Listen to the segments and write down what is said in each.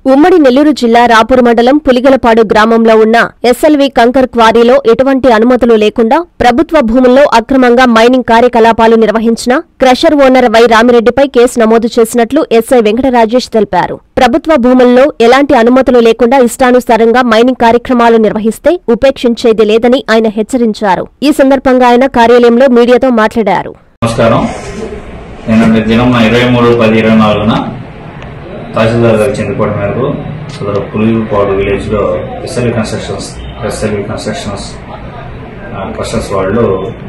ఉమ్మడి నెల్లూరు జిల్లా రాపూర్ మండలం పులిగలపాడు గ్రామంలో ఉన్న ఎస్ఎల్వి కంకర్ క్వారీలో ఎటువంటి అనుమతులు లేకుండా ప్రభుత్వ భూముల్లో అక్రమంగా మైనింగ్ కార్యకలాపాలు నిర్వహించిన క్రషర్ ఓనర్ వై రామిరెడ్డిపై కేసు నమోదు చేసినట్లు ఎస్ఐ వెంకటరాజేష్ తెలిపారు ప్రభుత్వ భూముల్లో ఎలాంటి అనుమతులు లేకుండా ఇష్టానుసారంగా మైనింగ్ కార్యక్రమాలు నిర్వహిస్తే ఉపేక్షించేది లేదని ఆయన హెచ్చరించారు ఈ సందర్భంగా ఆయన కార్యాలయంలో మీడియాతో మాట్లాడారు నమస్కారం నేను దినం ఇరవై మూడు పది ఇరవై నాలుగున తహసీల్దార్ గారి చెందుకోవడం మేరకు సదరు పులిపాడు విలేజ్ లో SLV constructions SLV constructions crushers వాళ్ళు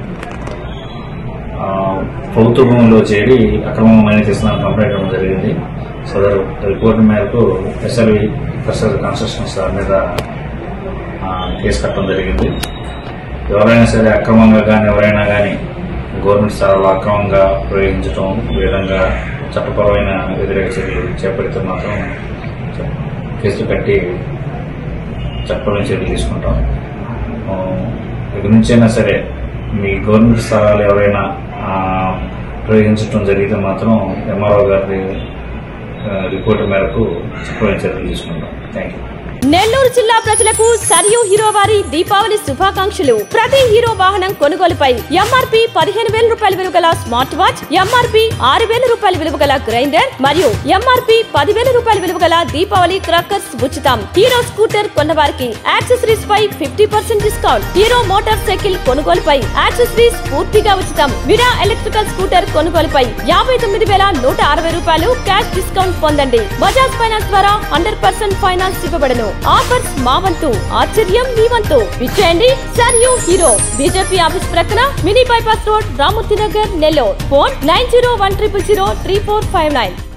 ఆ, ప్రభుత్వ భూమిలో చేరి అక్రమమైన చేస్తున్న కంప్లైంట్ ఇవ్వడం జరిగింది సదరు రిపోర్ట్ మేరకు ఎస్ఎల్వి క్రషర్ కన్స్ట్రక్షన్స్ వారి మీద ఆ, కేసు కట్టడం జరిగింది ఎవరైనా సరే అక్రమంగా కానీ ఎవరైనా కానీ గవర్నమెంట్ స్థలాల్లో అక్రమంగా ప్రయోగించడం ఈ విధంగా చట్టపరమైన వ్యతిరేక చర్యలు చేపడితే మాత్రం కేసులు కట్టి చట్టపరమైన చర్యలు తీసుకుంటాం ఆ, ఇక నుంచైనా సరే మీ గవర్నమెంట్ స్థలాలు ఎవరైనా ఆ, ప్రయోగించడం జరిగితే మాత్రం ఎంఆర్ఓ గారి ఆ, రిపోర్టు మేరకు చట్టపరమైన చర్యలు తీసుకుంటాం థ్యాంక్ యూ నెల్లూరు జిల్లా ప్రజలకు సరియు హీరో వారి దీపావళి శుభాకాంక్షలు ప్రతి హీరో వాహనం కొనుగోలుపై ఎంఆర్పి పదిహేను వేల రూపాయల విలువ గల స్మార్ట్ వాచ్ ఎంఆర్పి ఆరు వేల రూపాయల విలువ గల గ్రైండర్ మరియు ఎంఆర్పి పదివేల రూపాయల విలువ గల దీపావళి క్రాకర్స్ ఉచితం హీరో స్కూటర్ కొన్నవారికి యాక్సెసరీస్ పై fifty percent discount Hero motorcycle కొనుగోలుపై యాక్సెసరీస్ పూర్తిగా ఉచితం విరా ఎలక్ట్రికల్ స్కూటర్ కొనుగోలుపై యాభై తొమ్మిది వేల నూట అరవై రూపాయలు క్యాష్ డిస్కౌంట్ పొందండి బజాజ్ ఫైనాన్స్ ద్వారా హండ్రెడ్ పర్సెంట్ ఫైనాన్స్ ఇవ్వబడను ఆఫర్స్ మా వంతు ఆశ్చర్యం మీ వంతు విచ్చేయండి sir you Hero BJP office ప్రక్కన mini bypass road Ramurthy Nagar Nellore phone nine zero one triple zero three four five nine